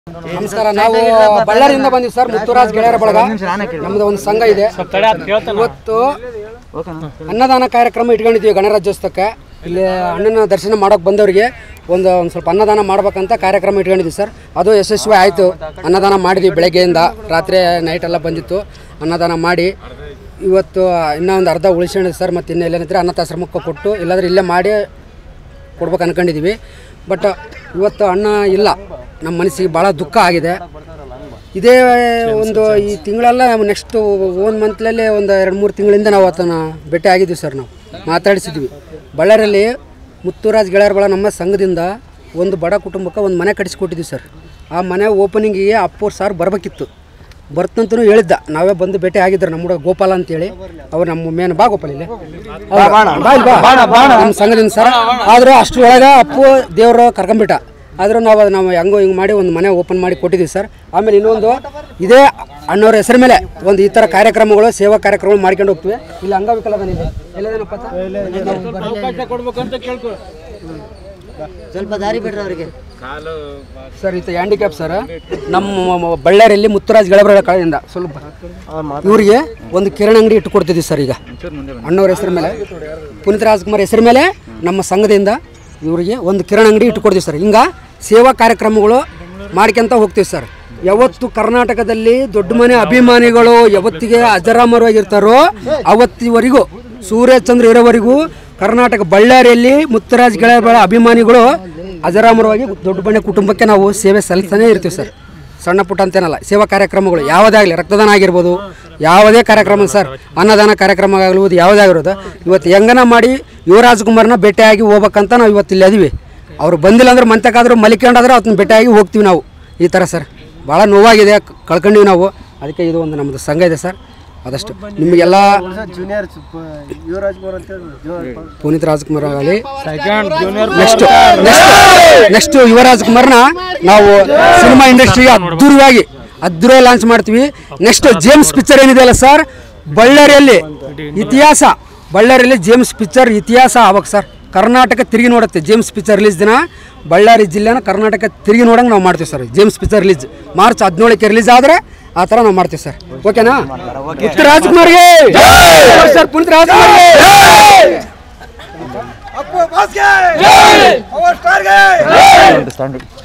ನಮಸ್ಕಾರ ನಾವು ಬಳ್ಳಾರಿಯಿಂದ ಬಂದಿವಿ ಸರ್ ಮುತ್ತುರಾಜ್ ಗೆಳೆಯರ ಬಳಗ ನಮ್ದು ಒಂದು ಸಂಘ ಇದೆ ಇವತ್ತು ಅನ್ನದಾನ ಕಾರ್ಯಕ್ರಮ ಇಟ್ಕೊಂಡಿದ್ವಿ ಗಣರಾಜ್ಯೋತ್ಸವಕ್ಕೆ ಇಲ್ಲಿ ಅಣ್ಣನ ದರ್ಶನ ಮಾಡೋಕೆ ಬಂದವರಿಗೆ ಒಂದು ಒಂದು ಸ್ವಲ್ಪ ಅನ್ನದಾನ ಮಾಡ್ಬೇಕಂತ ಕಾರ್ಯಕ್ರಮ ಇಟ್ಕೊಂಡಿದ್ವಿ ಸರ್ ಅದು ಯಶಸ್ವಿ ಆಯಿತು ಅನ್ನದಾನ ಮಾಡಿದ್ವಿ ಬೆಳಗ್ಗೆಯಿಂದ ರಾತ್ರಿ ನೈಟ್ ಎಲ್ಲ ಬಂದಿತ್ತು ಅನ್ನದಾನ ಮಾಡಿ ಇವತ್ತು ಇನ್ನೂ ಒಂದು ಅರ್ಧ ಉಳಿಸ್ಕೊಂಡಿದ್ವಿ ಸರ್ ಮತ್ತು ಇನ್ನೂ ಎಲ್ಲೇನಿದ್ರೆ ಅನಾಥಾಶ್ರಮಕ್ಕೆ ಕೊಟ್ಟು ಇಲ್ಲಾಂದ್ರೆ ಇಲ್ಲೇ ಮಾಡಿ ಕೊಡ್ಬೇಕು ಅನ್ಕೊಂಡಿದ್ದೀವಿ ಬಟ್ ಇವತ್ತು ಅಣ್ಣ ಇಲ್ಲ ನಮ್ಮ ಮನಸ್ಸಿಗೆ ಭಾಳ ದುಃಖ ಆಗಿದೆ ಇದೇ ಒಂದು ಈ ತಿಂಗಳೆಲ್ಲ ನೆಕ್ಸ್ಟ್ ಓನ್ ಮಂತ್ಲಲ್ಲಿ ಒಂದು ಎರಡು ಮೂರು ತಿಂಗಳಿಂದ ನಾವು ಆತನ ಭೇಟಿ ಆಗಿದ್ವಿ ಸರ್ ನಾವು ಮಾತಾಡಿಸಿದ್ವಿ ಬಳ್ಳಾರಿಯಲ್ಲಿ ಮುತ್ತುರಾಜ್ ಗೆಳೆಯರ ಬಳ ನಮ್ಮ ಸಂಘದಿಂದ ಒಂದು ಬಡ ಕುಟುಂಬಕ್ಕೆ ಒಂದು ಮನೆ ಕಟ್ಟಿಸ್ಕೊಟ್ಟಿದ್ವಿ ಸರ್ ಆ ಮನೆ ಓಪನಿಂಗಿಗೆ ಅಪ್ಪೋರ್ ಸಾರ್ ಬರಬೇಕಿತ್ತು ಬರ್ತಂತನೂ ಹೇಳಿದ್ದ ನಾವೇ ಬಂದು ಭೇಟಿ ಆಗಿದ್ರು ನಮ್ಮ ಹುಡುಗ ಗೋಪಾಲ ಅಂತೇಳಿ ಅವ್ರು ನಮ್ಮ ಮೇನ್ ಬಾ ಗೋಪಾಲ ಇಲ್ಲಿ ಬಾ ಇಲ್ಲಿ ಬಾ. ನಮ್ಮ ಸಂಘದಿಂದ ಸರ್ ಆದರೂ ಅಷ್ಟರೊಳಗೆ ಅಪ್ಪು ದೇವರು ಕರ್ಕೊಂಬಿಟ್ಟ ಆದರೂ ನಾವು ಅದು ನಾವು ಹೆಂಗೋ ಹಿಂಗೆ ಮಾಡಿ ಒಂದು ಮನೆ ಓಪನ್ ಮಾಡಿ ಕೊಟ್ಟಿದ್ದೀವಿ ಸರ್ ಆಮೇಲೆ ಇನ್ನೊಂದು ಇದೇ ಅಣ್ಣವ್ರ ಹೆಸರು ಮೇಲೆ ಒಂದು ಈ ಥರ ಕಾರ್ಯಕ್ರಮಗಳು ಸೇವಾ ಕಾರ್ಯಕ್ರಮಗಳು ಮಾಡ್ಕೊಂಡು ಹೋಗ್ತೀವಿ ಇಲ್ಲಿ ಅಂಗವಿಕಲದನಿದೆ ಎಲ್ಲದೇನಪ್ಪ ಸ್ವಲ್ಪ ದಾರಿ ಬಿಡ್ರಿ ಅವರಿಗೆ ಸರ್ ಇದು ಹ್ಯಾಂಡಿಕ್ಯಾಪ್ ಸರ್ ನಮ್ಮ ಮ- ಬಳ್ಳಾರಿಯಲ್ಲಿ ಮುತ್ತುರಾಜ್ ಗೆಳಬರ ಕಳೆಯಿಂದ ಸ್ವಲ್ಪ ಇವರಿಗೆ ಒಂದು ಕಿರಣ್ ಅಂಗಡಿ ಇಟ್ಟು ಕೊಡ್ತಿದ್ದೀವಿ ಸರ್ ಈಗ ಅಣ್ಣವ್ರ ಹೆಸರು ಮೇಲೆ ಪುನೀತ್ ರಾಜ್ಕುಮಾರ್ ಹೆಸರು ಮೇಲೆ ನಮ್ಮ ಸಂಘದಿಂದ ಇವರಿಗೆ ಒಂದು ಕಿರಣ್ ಅಂಗಡಿ ಇಟ್ಟು ಕೊಡ್ತೀವಿ ಸರ್ ಹಿಂಗ ಸೇವಾ ಕಾರ್ಯಕ್ರಮಗಳು ಮಾಡ್ಕೊಂತ ಹೋಗ್ತೀವಿ ಸರ್ ಯಾವತ್ತು ಕರ್ನಾಟಕದಲ್ಲಿ ದೊಡ್ಡ ಮನೆ ಅಭಿಮಾನಿಗಳು ಯಾವತ್ತಿಗೆ ಅಜರಾಮರವಾಗಿರ್ತಾರೋ ಅವತ್ತಿವರೆಗೂ ಸೂರ್ಯಚಂದ್ರ ಇರೋವರೆಗೂ ಕರ್ನಾಟಕ ಬಳ್ಳಾರಿಯಲ್ಲಿ ಮುತ್ತುರಾಜ್ ಗೆಳೆಯರ ಅಭಿಮಾನಿಗಳು ಅಜರಾಮರವಾಗಿ ದೊಡ್ಡ ಮನೆ ಕುಟುಂಬಕ್ಕೆ ನಾವು ಸೇವೆ ಸಲ್ಲಿಸ್ತಾನೆ ಇರ್ತೀವಿ ಸರ್ ಸಣ್ಣ ಪುಟ್ಟ ಅಂತೇನಲ್ಲ ಸೇವಾ ಕಾರ್ಯಕ್ರಮಗಳು ಯಾವುದೇ ಆಗಲಿ ರಕ್ತದಾನ ಆಗಿರ್ಬೋದು ಯಾವುದೇ ಕಾರ್ಯಕ್ರಮ ಸರ್ ಅನ್ನದಾನ ಕಾರ್ಯಕ್ರಮ ಆಗಿರ್ಬೋದು ಯಾವುದೇ ಆಗಿರೋದು ಇವತ್ತು ಹೆಂಗನ ಮಾಡಿ ಯುವರಾಜ್ ಕುಮಾರ್ನ ಭೇಟಿಯಾಗಿ ಹೋಗ್ಬೇಕಂತ ನಾವು ಇವತ್ತು ಇಲ್ಲಿ ಅದೀವಿ ಅವ್ರು ಬಂದಿಲ್ಲ ಅಂದ್ರೆ ಮಂತಕ್ಕಾದ್ರೂ ಮಲಿಕೊಂಡಾದ್ರೆ ಅದನ್ನ ಭೇಟಿಯಾಗಿ ಹೋಗ್ತೀವಿ ನಾವು ಈ ಥರ ಸರ್ ಭಾಳ ನೋವಾಗಿದೆ ಕ- ಕಳ್ಕೊಂಡೀವಿ ನಾವು ಅದಕ್ಕೆ ಇದು ಒಂದು ನಮ್ಮದು ಸಂಘ ಇದೆ ಸರ್ ಆದಷ್ಟು ನಿಮಗೆಲ್ಲ ಜೂನಿಯರ್ ಯುವರಾಜ್ ಕುಮಾರ್ ಅಂತ ಹೇಳಿ ಪುನೀತ್ ರಾಜ್ಕುಮಾರ್ ಆಗಲಿ ನೆಕ್ಸ್ಟ್ ನೆಕ್ಸ್ಟ್ ನೆಕ್ಸ್ಟ್ ಯುವರಾಜ್ ಕುಮಾರ್ನ ನಾವು ಸಿನಿಮಾ ಇಂಡಸ್ಟ್ರಿಗೆ ಅದ್ದೂರಿಯಾಗಿ ಅದ್ದೂರಿಯಾಗಿ ಲಾಂಚ್ ಮಾಡ್ತೀವಿ ನೆಕ್ಸ್ಟ್ ಜೇಮ್ಸ್ ಪಿಕ್ಚರ್ ಏನಿದೆಯಲ್ಲ ಸರ್ ಬಳ್ಳಾರಿಯಲ್ಲಿ ಇತಿಹಾಸ ಬಳ್ಳಾರಿಯಲ್ಲಿ ಜೇಮ್ಸ್ ಪಿಕ್ಚರ್ ಇತಿಹಾಸ ಆವಾಗ ಸರ್ ಕರ್ನಾಟಕ ತಿರುಗಿ ನೋಡುತ್ತೆ ಜೇಮ್ಸ್ ಪಿಕ್ಚರ್ ರಿಲೀಸ್ ದಿನ ಬಳ್ಳಾರಿ ಜಿಲ್ಲೆನ ಕರ್ನಾಟಕ ತಿರುಗಿ ನೋಡಂಗೆ ನಾವು ಮಾಡ್ತೀವಿ sir James picture release March ಹದಿನೇಳಕ್ಕೆ ರಿಲೀಸ್ ಆದರೆ ಆ ಥರ ನಾವು ಮಾಡ್ತೀವಿ ಸರ್ ಓಕೆನಾ ಪುನೀತ್ ರಾಜ್ಕುಮಾರ್ಗೆ ಸರ್ ಪುನೀತ್ ರಾಜ್ಕುಮಾರ್ಗೆ ಅಪ್ಪು ಬಾಸ್ಗೆ ಪವರ್ ಸ್ಟಾರ್ಗೆ